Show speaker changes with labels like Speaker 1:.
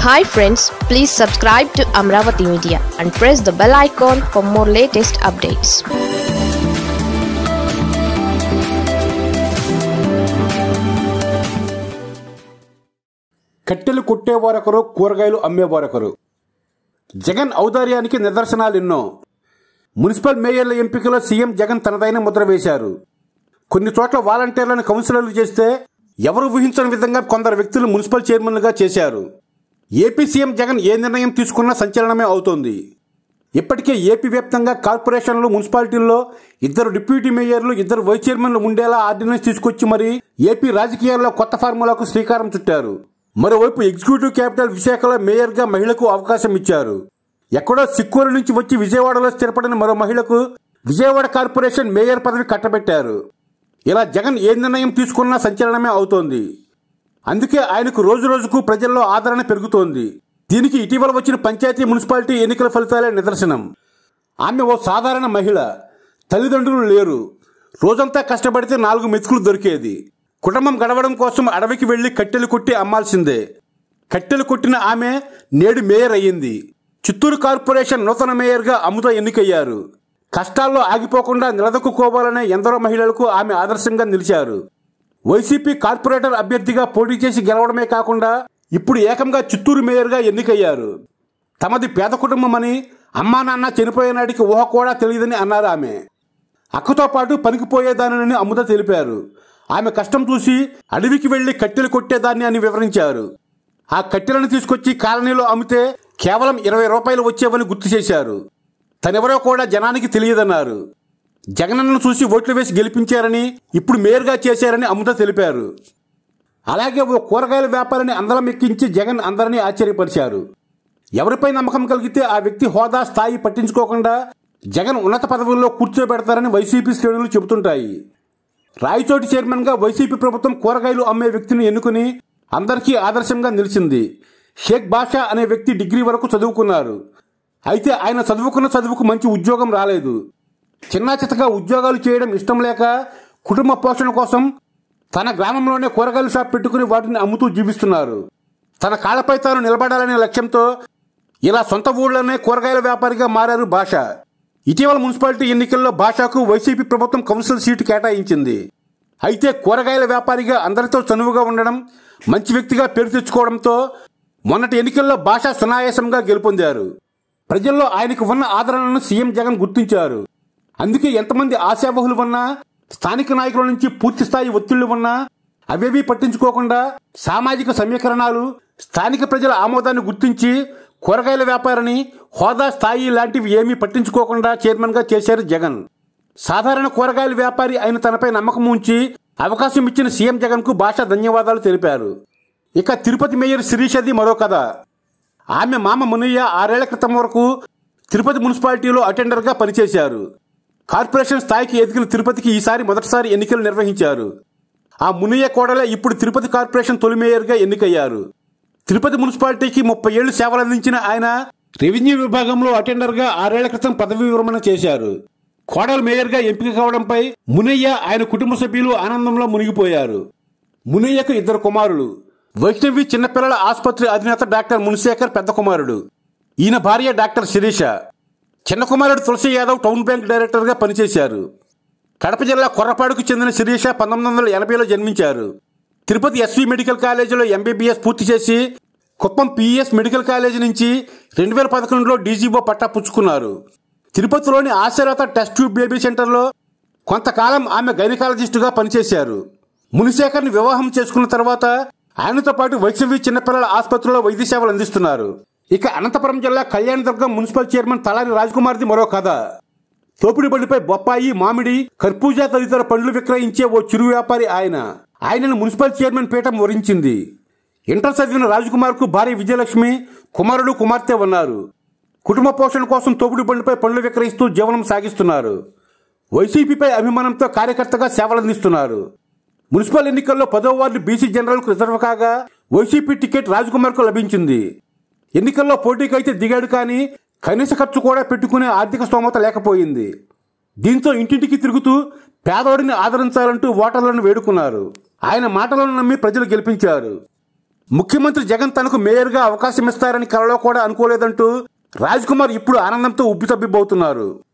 Speaker 1: hi friends please subscribe to Amaravati media and press the bell icon for more latest updates
Speaker 2: కట్టెలు కొట్టేవారొకరు కూరగాయలు అమ్మేవారొకరు జగన్ ఔదార్యానికి నిదర్శనాలు ఎన్నో municipal మేయర్ల ఎంపికలో CM Jagan తనదైన ముద్ర వేశారు కొన్ని చోట్ల వాలంటీర్లను కౌన్సిలర్లు చేస్తే ఎవరు ఊహించని విధంగా కొందరు వ్యక్తులు మున్సిపల్ చైర్మన్లుగా చేశారు ఏపీ సీఎం జగన్ ఏ నిర్ణయం తీసుకున్నా సంచలనమే అవుతోంది ఇప్పటికే ఏపీ వ్యాప్తంగా కార్పొరేషన్లు మున్సిపాలిటీల్లో ఇద్దరు డిప్యూటీ మేయర్లు ఇద్దరు వైస్ చైర్మన్లు ఉండేలా ఆర్డినెన్స్ తీసుకొచ్చి మరి ఏపీ రాజకీయాల్లో కొత్త ఫార్ములాకు శ్రీకారం చుట్టారు మరోవైపు ఎగ్జిక్యూటివ్ క్యాపిటల్ విశాఖలో మేయర్గా మహిళకు అవకాశం ఇచ్చారు ఎక్కడో సిక్కూరు నుంచి వచ్చి విజయవాడలో స్థిరపడిన మరో మహిళకు విజయవాడ కార్పొరేషన్ మేయర్ పదవి కట్టబెట్టారు ఇలా జగన్ ఏ నిర్ణయం తీసుకున్నా సంచలనమే అవుతోంది అందుకే ఆయనకు రోజు రోజుకు ప్రజల్లో ఆదరణ పెరుగుతోంది దీనికి ఇటీవల వచ్చిన పంచాయతీ మున్సిపాలిటీ ఎన్నికల ఫలితాలే నిదర్శనం ఆమె ఓ సాధారణ మహిళ తల్లిదండ్రులు లేరు రోజంతా కష్టపడితే నాలుగు మెతుకులు దొరికేది కుటుంబం గడవడం కోసం అడవికి వెళ్లి కట్టెలు కొట్టి అమ్మాల్సిందే కట్టెలు కొట్టిన ఆమె నేడు మేయర్ అయ్యింది చిత్తూరు కార్పొరేషన్ నూతన మేయర్గా అమృత ఎన్నికయ్యారు కష్టాల్లో ఆగిపోకుండా నిలదొక్కుకోవాలనే ఎందరో మహిళలకు ఆమె ఆదర్శంగా నిలిచారు వైసీపీ కార్పొరేటర్ అభ్యర్థిగా పోటీ చేసి గెలవడమే కాకుండా ఇప్పుడు ఏకంగా చిత్తూరు మేయర్గా ఎన్నికయ్యారు తమది పేద కుటుంబమని అమ్మా నాన్న చనిపోయే నాటికి ఊహ కూడా తెలియదని అన్నారు ఆమె అక్కతో పాటు పనికిపోయేదానని అమృత తెలిపారు ఆమె కష్టం చూసి అడవికి వెళ్లి కట్టెలు కొట్టేదాన్ని అని వివరించారు ఆ కట్టెలను తీసుకొచ్చి కాలనీలో అమ్మితే కేవలం ఇరవై రూపాయలు వచ్చేవని గుర్తు చేశారు తనెవరో కూడా జనానికి తెలియదన్నారు జగనన్నను చూసి ఓట్లు వేసి గెలిపించారని ఇప్పుడు మేయర్గా చేశారని అమృత తెలిపారు అలాగే ఓ కూరగాయల వ్యాపారిని అందలం ఎక్కించి జగన్ అందరినీ ఆశ్చర్యపరిచారు ఎవరిపై నమ్మకం కలిగితే ఆ వ్యక్తి హోదా స్థాయి పట్టించుకోకుండా జగన్ ఉన్నత పదవుల్లో కూర్చోబెడతారని వైసీపీ శ్రేణులు చెబుతుంటాయి రాయచోటి చైర్మన్గా వైసీపీ ప్రభుత్వం కూరగాయలు అమ్మే వ్యక్తిని ఎన్నుకుని అందరికీ ఆదర్శంగా నిలిచింది షేక్ బాషా అనే వ్యక్తి డిగ్రీ వరకు చదువుకున్నారు అయితే ఆయన చదువుకున్న చదువుకు మంచి ఉద్యోగం రాలేదు చిన్న చితగా ఉద్యోగాలు చేయడం ఇష్టం లేక కుటుంబ పోషణ కోసం తన గ్రామంలోనే కూరగాయల షాప్ పెట్టుకుని వాటిని అమ్ముతూ జీవిస్తున్నారు తన కాళ్ళపై తాను నిలబడాలనే లక్ష్యంతో ఇలా సొంత ఊళ్ళోనే కూరగాయల వ్యాపారిగా మారారు భాష ఇటీవల మున్సిపాలిటీ ఎన్నికల్లో భాషకు వైసీపీ ప్రభుత్వం కౌన్సిల్ సీటు కేటాయించింది అయితే కూరగాయల వ్యాపారిగా అందరితో చనువుగా ఉండడం మంచి వ్యక్తిగా పేరు తెచ్చుకోవడంతో మొన్నటి ఎన్నికల్లో భాష సునాయాసంగా గెలుపొందారు ప్రజల్లో ఆయనకు ఉన్న ఆదరణను సీఎం జగన్ గుర్తించారు అందుకే ఎంతమంది ఆశావహులు ఉన్నా స్థానిక నాయకుల నుంచి పూర్తి స్థాయి ఒత్తిళ్లు ఉన్నా అవేవీ పట్టించుకోకుండా సామాజిక సమీకరణాలు స్థానిక ప్రజల ఆమోదాన్ని గుర్తించి కూరగాయల వ్యాపారిని హోదా స్థాయి లాంటివి ఏమీ పట్టించుకోకుండా చైర్మన్గా చేశారు జగన్ సాధారణ కూరగాయల వ్యాపారి అయిన తనపై నమ్మకం ఉంచి అవకాశం ఇచ్చిన సీఎం జగన్కు భాష ధన్యవాదాలు తెలిపారు ఇక తిరుపతి మేయర్ శిరీషది మరో కథ ఆమె మామ మునయ్య ఆరేళ్ల క్రితం వరకు తిరుపతి మున్సిపాలిటీలో అటెండర్గా పనిచేశారు కార్పొరేషన్ స్థాయికి ఎదిగిన తిరుపతికి ఈసారి మొదటిసారి ఎన్నికలు నిర్వహించారు ఆ మునయ్య కోడలే ఇప్పుడు తిరుపతి కార్పొరేషన్ తొలి మేయర్గా ఎన్నికయ్యారు తిరుపతి మున్సిపాలిటీకి ముప్పై ఏళ్లు సేవలందించిన ఆయన రెవెన్యూ విభాగంలో అటెండర్గా ఆరేళ్ల క్రితం పదవి విరమణ చేశారు కోడలు మేయర్గా ఎంపిక కావడంపై మునయ్య ఆయన కుటుంబ సభ్యులు ఆనందంలో మునిగిపోయారు మునయ్యకు ఇద్దరు కుమారులు వైష్ణవి చిన్నపిల్లల ఆసుపత్రి అధినేత డాక్టర్ మునిశేఖర్ పెద్ద కుమారుడు ఈయన భార్య డాక్టర్ శిరీష చిన్న కుమారుడు తులసి యాదవ్ టౌన్ బ్యాంక్ డైరెక్టర్గా పనిచేశారు కడప జిల్లా కొర్రపాడుకు చెందిన శిరీష పంతొమ్మిది వందల ఎనభైలో జన్మించారు తిరుపతి ఎస్వి మెడికల్ కాలేజీలో ఎంబీబీఎస్ పూర్తి చేసి కుప్పం పిఈఎస్ మెడికల్ కాలేజీ నుంచి రెండు వేల పదకొండులో డీజీఓ పట్టా పుచ్చుకున్నారు తిరుపతిలోని ఆశీర్వత టెస్ట్ ట్యూబ్ బేబీ సెంటర్లో కొంతకాలం ఆమె గైనకాలజిస్టుగా పనిచేశారు మునిశేఖర్ని వివాహం చేసుకున్న తర్వాత ఆయనతో పాటు వైష్ణవి చిన్నపిల్లల ఆసుపత్రిలో వైద్య సేవలు అందిస్తున్నారు ఇక అనంతపురం జిల్లా కళ్యాణదుర్గం మున్సిపల్ చైర్మన్ తలారి రాజ్కుమార్ది మరో కథ తోపిడి బండిపై బొప్పాయి మామిడి కర్పూజా తదితర పండ్లు విక్రయించే ఓ చిరు వ్యాపారి ఆయన ఆయనను మున్సిపల్ చైర్మన్ పీఠం వరించింది ఇంటర్ చదివిన రాజ్కుమార్ కు భార్య విజయలక్ష్మి కుమారుడు కుమార్తె ఉన్నారు కుటుంబ పోషణ కోసం తోపుడు బండిపై పండ్లు విక్రయిస్తూ జీవనం సాగిస్తున్నారు వైసీపీపై అభిమానంతో కార్యకర్తగా సేవలందిస్తున్నారు మున్సిపల్ ఎన్నికల్లో పదో వార్డు బీసీ జనరల్కు రిజర్వ్ కాగా వైసీపీ టికెట్ రాజ్కుమార్కు లభించింది ఎన్నికల్లో పోటీకైతే దిగాడు కానీ కనీస ఖర్చు కూడా పెట్టుకునే ఆర్థిక స్తోమత లేకపోయింది దీంతో ఇంటింటికి తిరుగుతూ పేదవాడిని ఆదరించాలంటూ ఓటర్లను వేడుకున్నారు ఆయన మాటలను నమ్మి ప్రజలు గెలిపించారు ముఖ్యమంత్రి జగన్ తనకు మేయర్గా అవకాశం ఇస్తారని కలలో కూడా అనుకోలేదంటూ రాజ్ కుమార్ ఇప్పుడు ఆనందంతో ఉబ్బితబ్బిబ్బవుతున్నారు